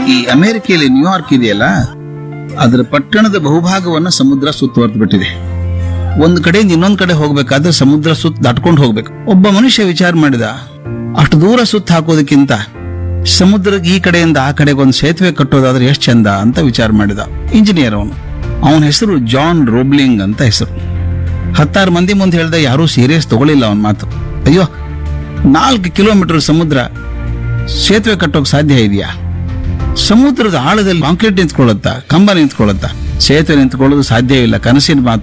ಈ ಅಮೆರಿಕೆಯಲ್ಲಿ ನ್ಯೂಯಾರ್ಕ್ ಇದೆಯಲ್ಲ ಅದರ ಪಟ್ಟಣದ ಬಹುಭಾಗವನ್ನ ಸಮುದ್ರ ಸುತ್ತುವರೆದು ಬಿಟ್ಟಿದೆ ಒಂದು ಕಡೆಯಿಂದ ಇನ್ನೊಂದು ಕಡೆ ಹೋಗ್ಬೇಕಾದ್ರೆ ಸಮುದ್ರ ಸುತ್ತ ದಾಟ್ಕೊಂಡು ಹೋಗ್ಬೇಕು ಒಬ್ಬ ಮನುಷ್ಯ ವಿಚಾರ ಮಾಡಿದ ಅಷ್ಟು ದೂರ ಸುತ್ತ ಹಾಕೋದಕ್ಕಿಂತ ಸಮುದ್ರಕ್ಕೆ ಈ ಕಡೆಯಿಂದ ಆ ಕಡೆಗೆ ಒಂದು ಸೇತುವೆ ಕಟ್ಟೋದಾದ್ರೆ ಎಷ್ಟು ಚಂದ ಅಂತ ವಿಚಾರ ಮಾಡಿದ ಇಂಜಿನಿಯರ್ ಅವನು ಅವನ ಹೆಸರು ಜಾನ್ ರೋಬ್ಲಿಂಗ್ ಅಂತ ಹೆಸರು ಹತ್ತಾರು ಮಂದಿ ಮುಂದೆ ಹೇಳ್ದ ಯಾರೂ ಸೀರಿಯಸ್ ತಗೊಳ್ಳಿಲ್ಲ ಅವನ ಮಾತು ಅಯ್ಯೋ ನಾಲ್ಕು ಕಿಲೋಮೀಟರ್ ಸಮುದ್ರ ಸೇತುವೆ ಕಟ್ಟೋಕ್ ಸಾಧ್ಯ ಇದೆಯಾ ಸಮುದ್ರದ ಆಳದಲ್ಲಿ ಕಾಂಕ್ರೀಟ್ ನಿಂತ್ಕೊಳ್ಳುತ್ತಾ ಕಂಬ ನಿಂತ್ಕೊಳ್ಳುತ್ತಾ ಸೇತುವೆ ನಿಂತ್ಕೊಳ್ಳೋದು ಸಾಧ್ಯವಿಲ್ಲ ಕನಸಿನ ಮಾತು